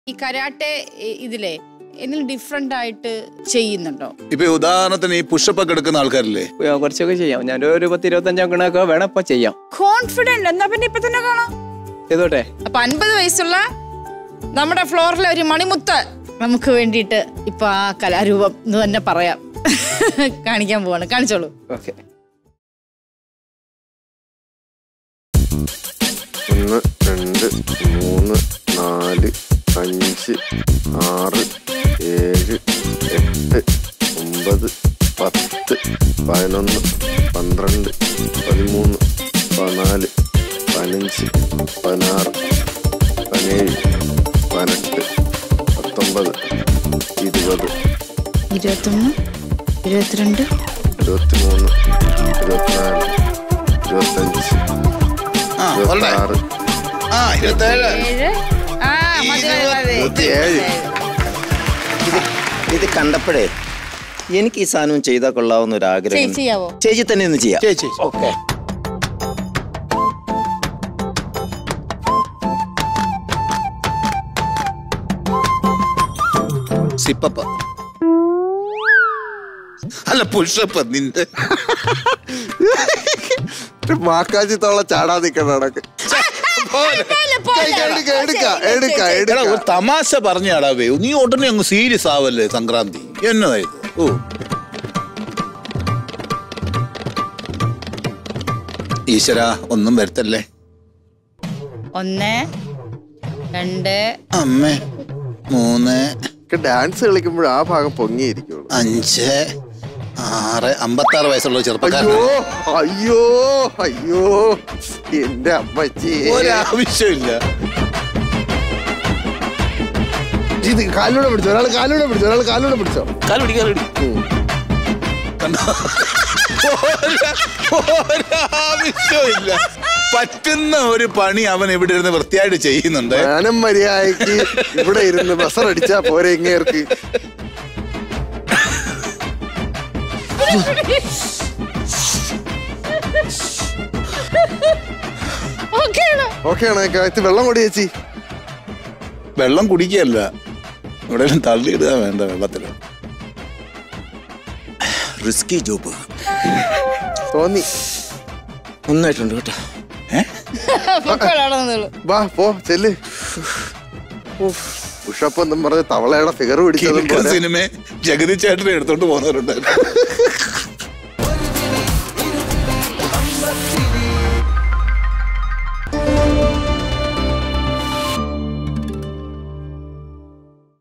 ഈ karate E- ഇതിലെ എന്തെങ്കിലും ഡിഫറെന്റ് ആയിട്ട് ചെയ്യുന്നുണ്ടോ ഇപ്പൊ ഉദാഹരണത്തിന് ഈ പുഷപ്പ് ഒക്കെ എടുക്കുന്ന ആൾക്കാരില്ലേ ആ, കുറച്ചൊക്കെ ചെയ്യാം ഞാൻ ഒരു പത്ത് ഇരുപത്തഞ്ച് അങ്കണൊക്കെ വേണം ഇപ്പൊ ചെയ്യാം കോൺഫിഡന്റ് എന്നാ പിന്നെ ഇപ്പൊ തന്നെ കാണാം ചെയ്തോട്ടെ അപ്പൊ അൻപത് വയസ്സുള്ള നമ്മുടെ ഫ്ലോറിലെ ഒരു മണിമുത്ത് നമുക്ക് വേണ്ടിയിട്ട് ഇപ്പൊ ആ കലാരൂപം എന്ന് തന്നെ പറയാം കാണിക്കാൻ പോവാണ് കാണിച്ചോളൂ ഓക്കെ ഒന്ന് രണ്ട് മൂന്ന് നാല് അഞ്ച് ആറ് ഏഴ് എട്ട് ഒമ്പത് പത്ത് പതിനൊന്ന് പന്ത്രണ്ട് പതിമൂന്ന് പതിനാല് പതിനഞ്ച് പതിനാറ് പതിനേഴ് പതിനെട്ട് പത്തൊമ്പത് ഇരുപത് ഇരുപത്തൊന്ന് ഇരുപത്തിരണ്ട് ഇരുപത്തിമൂന്ന് ഇരുപത്തിനാല് ഇരുപത്തഞ്ച് ആ വളരെ ഇരുപത്താറ് ആ ഇരുപത്തേഴ് ഏഴ് ആ മതി മതി മതി ഇരുപത്തിയേഴ്. ഇത് ഇത് കണ്ടപ്പോഴേ എനിക്ക് ഈ സാധനം ചെയ്താൽ കൊള്ളാവുന്ന ഒരു ആഗ്രഹം ചെയ്- ചെയ്യാവോ ചേച്ചി തന്നെ ഒന്ന് ചെയ്യാം ചേച്ചി ഓക്കെ സിപ്പപ്പ് അല്ല പുഷപ്പ് നിന്റെ മാക്കാച്ചി തോള ചാടാ നിക്കണ കണക്ക് എടുക്ക എടുക്ക എടുക്ക എടാ എടുക്ക ഒരു തമാശ പറഞ്ഞാടാ വേ നീ ഉടനെ അങ്ങ് സീരിയസ് ആവല്ലേ സംക്രാന്തി എന്നതാ ഇത് ഓ ഈശ്വര ഒന്നും വരുത്തല്ലേ ഒന്ന് രണ്ട് അമ്മേ മൂന്ന് ഡാൻസ് കളിക്കുമ്പോൾ ആ ഭാഗം പൊങ്ങിയിരിക്കുള്ളൂ അഞ്ച് ആറ് അമ്പത്താറ് വയസ്സുള്ള ചെറുപ്പക്കാരൻ അയ്യോ അയ്യോ അയ്യോ എന്റെ അമ്മച്ചി ഒരാവശ്യമില്ല ഇത് കാലിലൂടെ പിടിച്ചോ ഒരാൾ കാലിലൂടെ പിടിച്ചോ ഒരാൾ കാലിലൂടെ പിടിച്ചോ കാലുപിടി കാലുപിടി കണ്ടോ ഒരാ- ഒരാവശ്യമില്ല പറ്റുന്ന ഒരു പണി അവൻ ഇവിടെ ഇരുന്ന് വൃത്തിയായിട്ട് ചെയ്യുന്നുണ്ട് ഞാനും മര്യാദക്ക് ഇവിടെ ഇരുന്ന് ബസർ അടിച്ചാ പോരെ ഇങ്ങേർക്ക് ഓക്കെയാണോ ഓക്കെ ആണ് ഇത് വെള്ളം കൊടി ചേച്ചി വെള്ളം കുടിക്കുകയല്ല ഇവിടെ തള്ളിയിടുക വേണ്ട വെള്ളത്തിൽ റിസ്കി ജോബ് തോന്നി നന്നായിട്ടുണ്ട് കേട്ടോ പൊക്കോളാണെന്നുള്ളൂ വാ പോ ചെല്ല് പുഷപ്പ് എന്നും പറഞ്ഞ് തവളയുടെ ഫിഗർ പിടിച്ചതും പോലെ സിനിമ ജഗതി ചേട്ടനെ എടുത്തോണ്ട് പോകുന്നവരുണ്ടായിരുന്നു